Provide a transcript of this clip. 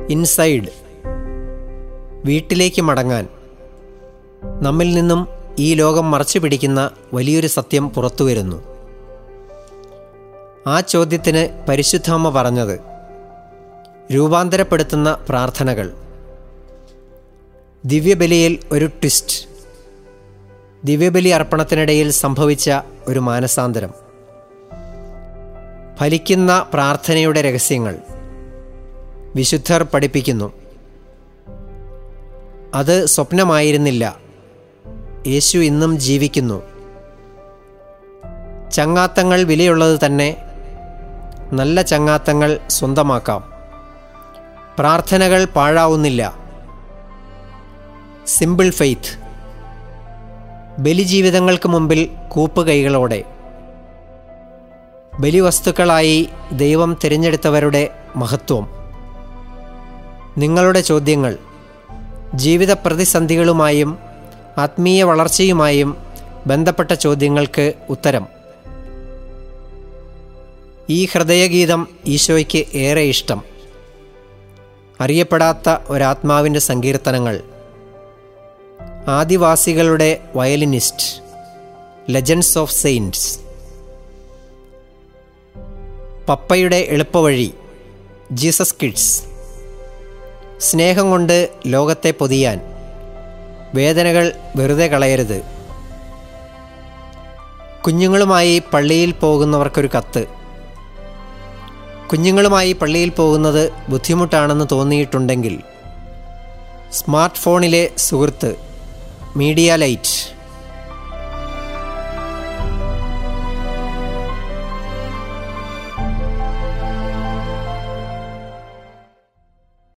inside വീട്ടിലേക്ക് മടങ്ങാൻ നമ്മിൽ നിന്നും ഈ ലോകം മറച്ചു പിടിക്കുന്ന വലിയൊരു സത്യം പുറത്തു വരുന്നു ആ ചോദ്യത്തിന് പരിശുദ്ധാമ്മ പറഞ്ഞത് രൂപാന്തരപ്പെടുത്തുന്ന പ്രാർത്ഥനകൾ ദിവ്യബലിയിൽ ഒരു ട്വിസ്റ്റ് ദിവ്യബലി അർപ്പണത്തിനിടയിൽ സംഭവിച്ച ഒരു മാനസാന്തരം ഫലിക്കുന്ന പ്രാർത്ഥനയുടെ രഹസ്യങ്ങൾ വിശുദ്ധർ പഠിപ്പിക്കുന്നു അത് സ്വപ്നമായിരുന്നില്ല യേശു ഇന്നും ജീവിക്കുന്നു ചങ്ങാത്തങ്ങൾ വിലയുള്ളത് തന്നെ നല്ല ചങ്ങാത്തങ്ങൾ സ്വന്തമാക്കാം പ്രാർത്ഥനകൾ പാഴാവുന്നില്ല സിമ്പിൾ ഫെയ്ത്ത് ബലിജീവിതങ്ങൾക്ക് മുമ്പിൽ കൂപ്പുകൈകളോടെ ബലിവസ്തുക്കളായി ദൈവം തിരഞ്ഞെടുത്തവരുടെ മഹത്വം നിങ്ങളുടെ ചോദ്യങ്ങൾ ജീവിത പ്രതിസന്ധികളുമായും ആത്മീയ വളർച്ചയുമായും ബന്ധപ്പെട്ട ചോദ്യങ്ങൾക്ക് ഉത്തരം ഈ ഹൃദയഗീതം ഈശോയ്ക്ക് ഏറെ ഇഷ്ടം അറിയപ്പെടാത്ത ഒരാത്മാവിൻ്റെ സങ്കീർത്തനങ്ങൾ ആദിവാസികളുടെ വയലിനിസ്റ്റ് ലെജൻഡ്സ് ഓഫ് സെയിൻറ്റ്സ് പപ്പയുടെ എളുപ്പവഴി ജീസസ് കിഡ്സ് സ്നേഹം കൊണ്ട് ലോകത്തെ പൊതിയാൻ വേദനകൾ വെറുതെ കളയരുത് കുഞ്ഞുങ്ങളുമായി പള്ളിയിൽ പോകുന്നവർക്കൊരു കത്ത് കുഞ്ഞുങ്ങളുമായി പള്ളിയിൽ പോകുന്നത് ബുദ്ധിമുട്ടാണെന്ന് തോന്നിയിട്ടുണ്ടെങ്കിൽ സ്മാർട്ട് ഫോണിലെ സുഹൃത്ത് മീഡിയ ലൈറ്റ്